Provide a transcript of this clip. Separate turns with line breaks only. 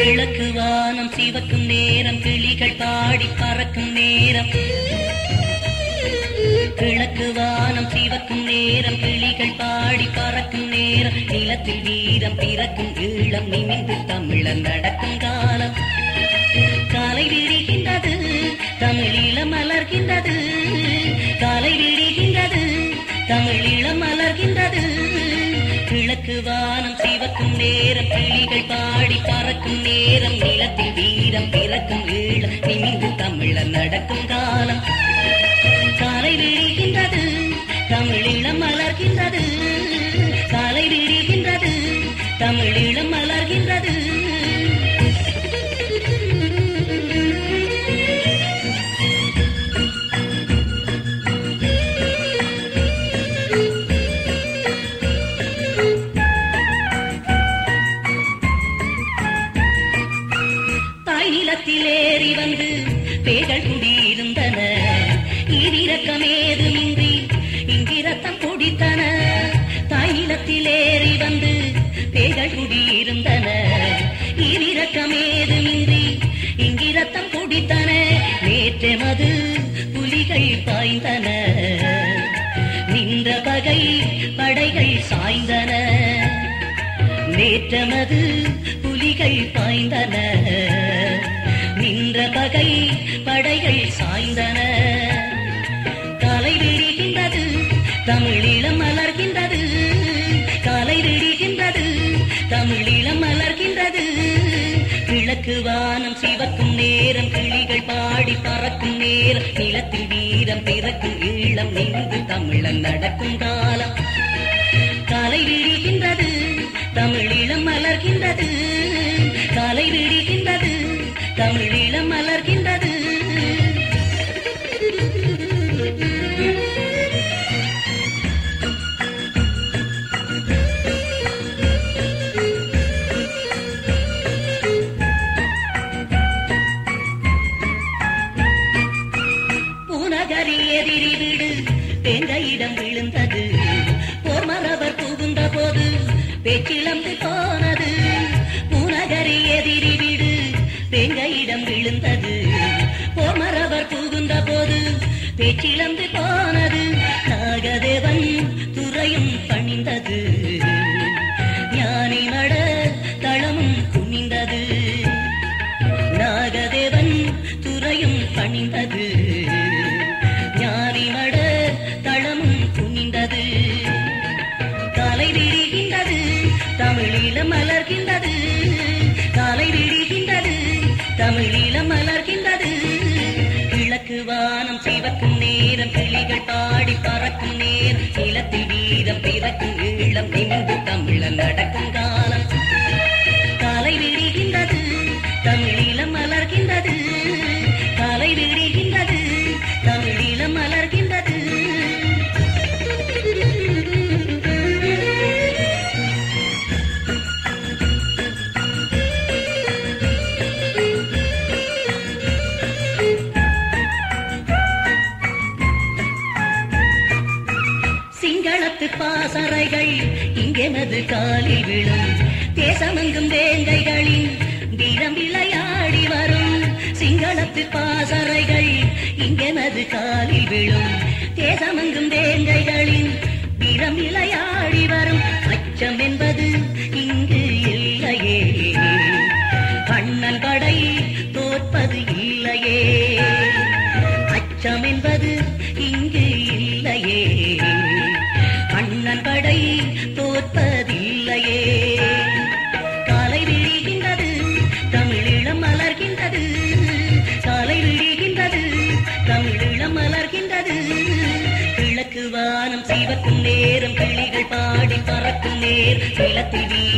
கிழக்கு வானம் சிவக்கும் நேரம் கிளிகள் பாடி பறக்கும் நேரம் கிழக்கு வானம் சிவக்கும் நேரம் கிளிகள் பாடி பறக்கும் நேரம் நிலத்தில் வீரம் பிறக்கும் ஈழம் நிமிந்து தமிழன் நடக்கும் காலம் காலை விடுகின்றது தமிழீழம் மலர்கின்றது காலை விடுகின்றது தமிழீழம் மலர்கின்றது கிழக்கு வானம் சிவக்கும் நேரம் கிளிகள் பாடி பறக்கும் நேரம் நிலத்தில் வீரம் பிறக்கும் ஈழம் நிமிந்து தமிழன் நடக்கும் காலம் காலை விடுகின்றது தமிழீழம் மலர்கின்றது காலை விடுகின்றது தமிழீழம் மலர்கின்றது தாய் நிலத்திலேறி வந்து பேகள் குடியிருந்தன ஈரிரக்கமேதுமின்றி இங்கிரத்தம் குடித்தன தாய் நிலத்திலேறி வந்து பேகள் குடியிருந்தன ஈரிரக்கமேதுமின்றி இங்கிரத்தம் குடித்தன நேற்றெமது புலிகள் பாய்ந்தன நின்ற பகை படைகள் சாய்ந்தன நேற்றமது புலிகள் பாய்ந்தன நின்ற பகை படைகள் சாய்ந்தன காலை விடுகின்றது தமிழீழம் மலர்கின்றது காலை விடுகின்றது தமிழீழம் மலர்கின்றது கிழக்கு வானம் சிவக்கும் நேரம் கிளிகள் பாடி பறக்கும் நேரம் நிலத்தில் வீரம் பிறக்கும் ஈழம் நின்று தமிழன் நடக்கும் காலம் காலை விடுகின்றது தமிழீழம் மலர்கின்றது காலை விடுகின்றது தமிழீழம் மலர்கின்றது பூநகரி எதிரி விடு தேங்காயிடம் விழுந்தது போர் மரபர் புகுந்த போது பேச்சிழந்து போனது பூநகரி எதிரி விடு தேங்காயிடம் விழுந்தது போர் மரபர் புகுந்த போது பேச்சிழந்து போனது நாகதேவன் துறையும் பணிந்தது ஞானி நட தளமும் குனிந்தது நாகதேவன் துறையும் பணிந்தது ஞானி மட தளமும் குனிந்தது காலை விடுகின்றது தமிழீழம் மலர்கின்றது காலை விடுகின்றது தமிழீழம் மலர்கின்றது கிழக்கு வானம் சிவக்கும் நேரம் கிளிகள் பாடி பறக்கும் நேரம் நிலத்தில் வீரம் பிறக்கும் ஈழம் நின்று தமிழன் நடக்கும் காலம் காலை விடுகின்றது தமிழீழம் மலர்கின்றது காலை விடுகின்றது தமிழீழம் மலர்கின்றது சிங்களத்து பாசறைகள் இங்கெனது காலில் விழும் தேசமெங்கும் வேங்கைகளின் வீரம் விளையாடி வரும் சிங்களத்து பாசறைகள் இங்கெனது காலில் விழும் தேசமெங்கும் வேங்கைகளின் வீரம் விளையாடி வரும் அச்சம் என்பது இங்கு இல்லையே கண்ணன் படை தோற்பது இல்லையே அச்சம் என்பது இங்கு இல்லையே அண்ணன் படை தோற்பதில்லையே காலை விடுகின்றது தமிழீழம் மலர்கின்றது காலை விடுகின்றது தமிழீழம் மலர்கின்றது கிழக்கு வானம் சிவக்கும் நேரம் கிளிகள் பாடி பறக்கும் நேர் நிலத்தில் வீ